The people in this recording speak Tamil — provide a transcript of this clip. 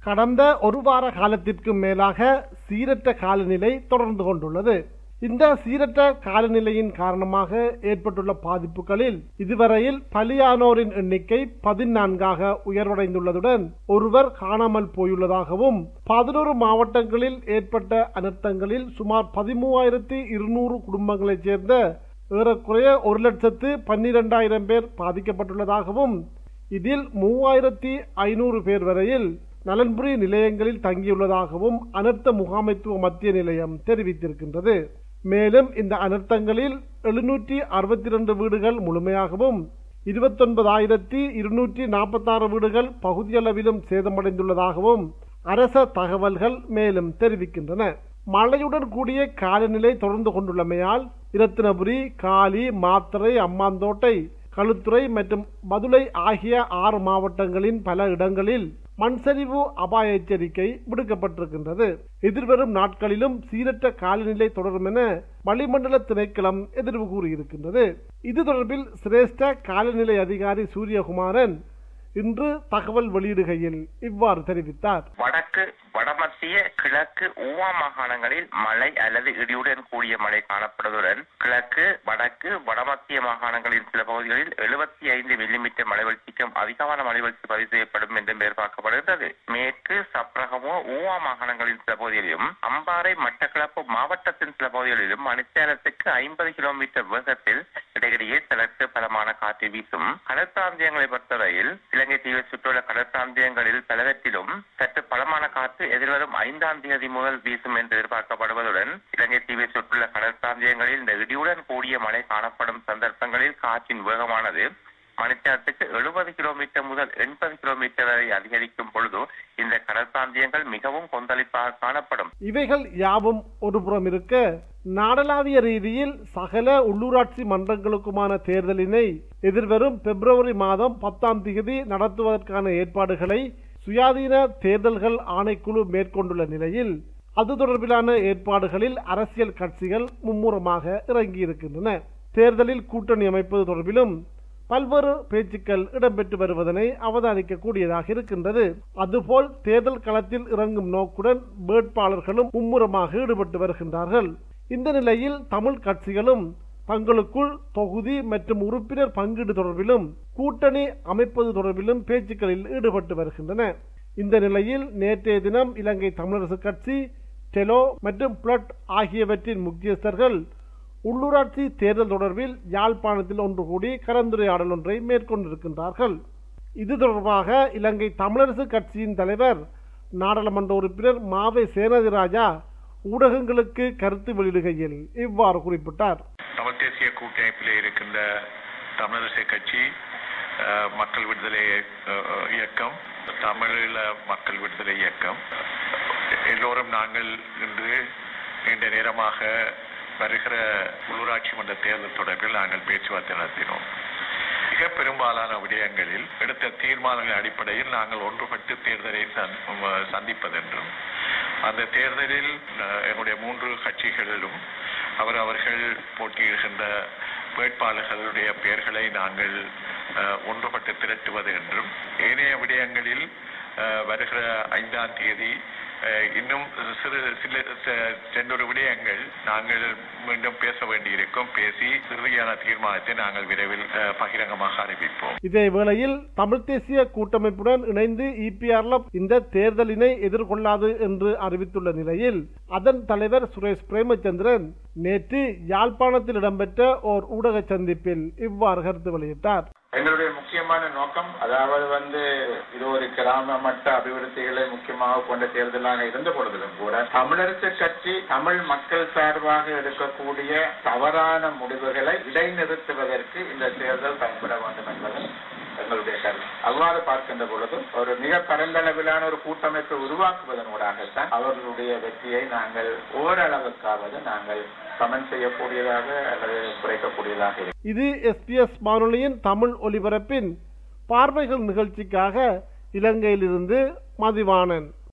கடந்த ஒரு வார காலத்திற்கு மேலாக சீரற்ற காலநிலை தொடர்ந்து கொண்டுள்ளது இந்த சீரற்ற காலநிலையின் காரணமாக ஏற்பட்டுள்ள பாதிப்புகளில் இதுவரையில் பலியானோரின் எண்ணிக்கை பதினான்காக உயர்வடைந்துள்ளதுடன் ஒருவர் காணாமல் போயுள்ளதாகவும் பதினோரு மாவட்டங்களில் ஏற்பட்ட அனர்த்தங்களில் சுமார் பதிமூவாயிரத்தி இருநூறு குடும்பங்களைச் சேர்ந்த ஏறக்குறைய ஒரு லட்சத்து பன்னிரெண்டாயிரம் பேர் பாதிக்கப்பட்டுள்ளதாகவும் இதில் மூவாயிரத்தி ஐநூறு பேர் வரையில் நலன்புரி நிலையங்களில் தங்கியுள்ளதாகவும் அனர்த்த முகாமைத்துவ மத்திய நிலையம் தெரிவித்திருக்கின்றது மேலும் இந்த அனர்த்தங்களில் எழுநூற்றி அறுபத்தி இரண்டு வீடுகள் முழுமையாகவும் இருபத்தொன்பதாயிரத்தி இருநூற்றி நாற்பத்தாறு வீடுகள் பகுதியளவிலும் சேதமடைந்துள்ளதாகவும் அரச தகவல்கள் மேலும் தெரிவிக்கின்றன மழையுடன் கூடிய காலநிலை தொடர்ந்து கொண்டுள்ளமையால் இரத்தினபுரி காலி மாத்தறை அம்மாந்தோட்டை களுத்துறை மற்றும் மதுரை ஆகிய ஆறு மாவட்டங்களின் பல இடங்களில் மண்சரிவு அபாய எச்சரிக்கை விடுக்கப்பட்டிருக்கின்றது எதிர்வரும் நாட்களிலும் சீரற்ற காலநிலை தொடரும் என வளிமண்டல திணைக்களம் எதிர்வு கூறியிருக்கின்றது இது தொடர்பில் சிரேஷ்ட காலநிலை அதிகாரி சூரியகுமாரன் இன்று தகவல் வெளியிடுகையில் இவ்வாறு தெரிவித்தார் வடக்கு வடமத்திய கிழக்கு ஊவா மாகாணங்களில் மழை அல்லது இடியுடன் கூடிய மழை காணப்படுவதுடன் கிழக்கு வடக்கு வடமத்திய மாகாணங்களின் சில பகுதிகளில் எழுபத்தி ஐந்து மில்லிமீட்டர் மழை வீழ்ச்சிக்கும் அதிகமான மழை வீழ்ச்சி பதிவு செய்யப்படும் என்று எதிர்பார்க்கப்படுகிறது மேற்கு சப்ரகமோ ஊவா மாகாணங்களின் சில பகுதிகளிலும் அம்பாறை மட்டக்களப்பு மாவட்டத்தின் சில பகுதிகளிலும் மணித்தேரத்துக்கு ஐம்பது கிலோமீட்டர் வேகத்தில் இடையிடையே சிலருக்கு பலமான காற்று வீசும் கடற்பிராந்தியங்களை பொறுத்தவரையில் இலங்கை தீவை சுற்றுள்ள கடற்பிராந்தியங்களில் பலவற்றிலும் சற்று பலமான காற்று எதிர்வரும் ஐந்தாம் தேதி முதல் வீசும் என்று எதிர்பார்க்கப்படுவதுடன் இலங்கை தீவை சுற்றுள்ள கடற்பிராந்தியங்களில் இந்த இடியுடன் கூடிய மழை காணப்படும் சந்தர்ப்பங்களில் காற்றின் வேகமானது மணித்தேரத்துக்கு எழுபது கிலோமீட்டர் முதல் எண்பது கிலோமீட்டர் வரை அதிகரிக்கும் பொழுது இந்த கடற்பிராந்தியங்கள் மிகவும் கொந்தளிப்பாக காணப்படும் இவைகள் யாவும் ஒருபுறம் இருக்க நாடளாவிய ரீதியில் சகல உள்ளூராட்சி மன்றங்களுக்குமான தேர்தலினை எதிர்வரும் பிப்ரவரி மாதம் பத்தாம் தேதி நடத்துவதற்கான ஏற்பாடுகளை சுயாதீன தேர்தல்கள் ஆணைக்குழு மேற்கொண்டுள்ள நிலையில் அது தொடர்பிலான ஏற்பாடுகளில் அரசியல் கட்சிகள் மும்முரமாக இறங்கியிருக்கின்றன தேர்தலில் கூட்டணி அமைப்பது தொடர்பிலும் பல்வேறு பேச்சுக்கள் இடம்பெற்று வருவதனை அவதானிக்கக்கூடியதாக இருக்கின்றது அதுபோல் தேர்தல் களத்தில் இறங்கும் நோக்குடன் வேட்பாளர்களும் மும்முரமாக ஈடுபட்டு வருகின்றார்கள் இந்த நிலையில் தமிழ் கட்சிகளும் தங்களுக்குள் தொகுதி மற்றும் உறுப்பினர் பங்கீடு தொடர்பிலும் கூட்டணி அமைப்பது தொடர்பிலும் பேச்சுக்களில் ஈடுபட்டு வருகின்றன இந்த நிலையில் நேற்றைய தினம் இலங்கை தமிழரசு கட்சி டெலோ மற்றும் பிளட் ஆகியவற்றின் முக்கியஸ்தர்கள் உள்ளூராட்சி தேர்தல் தொடர்பில் யாழ்ப்பாணத்தில் ஒன்று கூடி கலந்துரையாடல் ஒன்றை மேற்கொண்டிருக்கின்றார்கள் இது தொடர்பாக இலங்கை தமிழரசு கட்சியின் தலைவர் நாடாளுமன்ற உறுப்பினர் மாவை சேனதிராஜா ஊடகங்களுக்கு கருத்து வெளியிடுகையில் இவ்வாறு குறிப்பிட்டார் தமிழ் தேசிய கூட்டமைப்பிலே இருக்கின்ற தமிழரசு கட்சி அஹ், மக்கள் விடுதலை அஹ், இயக்கம் தமிழீழ மக்கள் விடுதலை இயக்கம் எல்லோரும் நாங்கள் இன்று நீண்ட நேரமாக வருகிற உள்ளூராட்சி மன்ற தேர்தல் தொடர்பில் நாங்கள் பேச்சுவார்த்தை நடத்தினோம் மிக பெரும்பாலான விடயங்களில் எடுத்த தீர்மானங்களின் அடிப்படையில் நாங்கள் ஒன்றுபட்டு தேர்தலை சந்- ம- சந்திப்பதென்றும் அந்த தேர்தலில் அஹ், என்னுடைய மூன்று கட்சிகளிலும் அவர் அவர்கள் போட்டியிடுகின்ற வேட்பாளர்களுடைய பெயர்களை நாங்கள் அஹ், ஒன்றுபட்டு திரட்டுவது என்றும் ஏனைய விடயங்களில் அஹ், வருகிற ஐந்தாம் தேதி அஹ், இன்னும் சிறு சில செ- சென்றொரு விடயங்கள் நாங்கள் மீண்டும் பேச வேண்டியிருக்கும் பேசி இறுதியான தீர்மானத்தை நாங்கள் விரைவில் அஹ், பகிரங்கமாக அறிவிப்போம் இதே வேளையில் தமிழ் தேசிய கூட்டமைப்புடன் இணைந்து இபிஆர்எல் இந்த தேர்தலினை எதிர்கொள்ளாது என்று அறிவித்துள்ள நிலையில் அதன் தலைவர் சுரேஷ் பிரேமச்சந்திரன் நேற்று யாழ்ப்பாணத்தில் இடம்பெற்ற ஓர் ஊடக சந்திப்பில் இவ்வாறு கருத்து வெளியிட்டார் எங்களுடைய முக்கியமான நோக்கம் அதாவது வந்து இது ஒரு கிராம மட்ட அபிவிருத்திகளை முக்கியமாக கொண்ட தேர்தலாக இருந்த பொழுதிலும் கூட தமிழரசு கட்சி தமிழ் மக்கள் சார்பாக எடுக்கக்கூடிய தவறான முடிவுகளை இடைநிறுத்துவதற்கு இந்த தேர்தல் பயன்பட வேண்டும் என்பது எங்களுடைய கருத்து அவ்வாறு பார்க்கின்ற பொழுது ஒரு மிக பரந்தளவிலான ஒரு கூட்டமைப்பை உருவாக்குவதன் ஊடாகத்தான் அவர்களுடைய வெற்றியை நாங்கள் ஓரளவுக்காவது நாங்கள் சமன் செய்யக்கூடியதாக அல்லது குறைக்கக்கூடியதாக இருக்கும் இது எஸ்பிஎஸ் வானொலியின் தமிழ் ஒலிபரப்பின் பார்வைகள் நிகழ்ச்சிக்காக இலங்கையிலிருந்து மதிவாணன்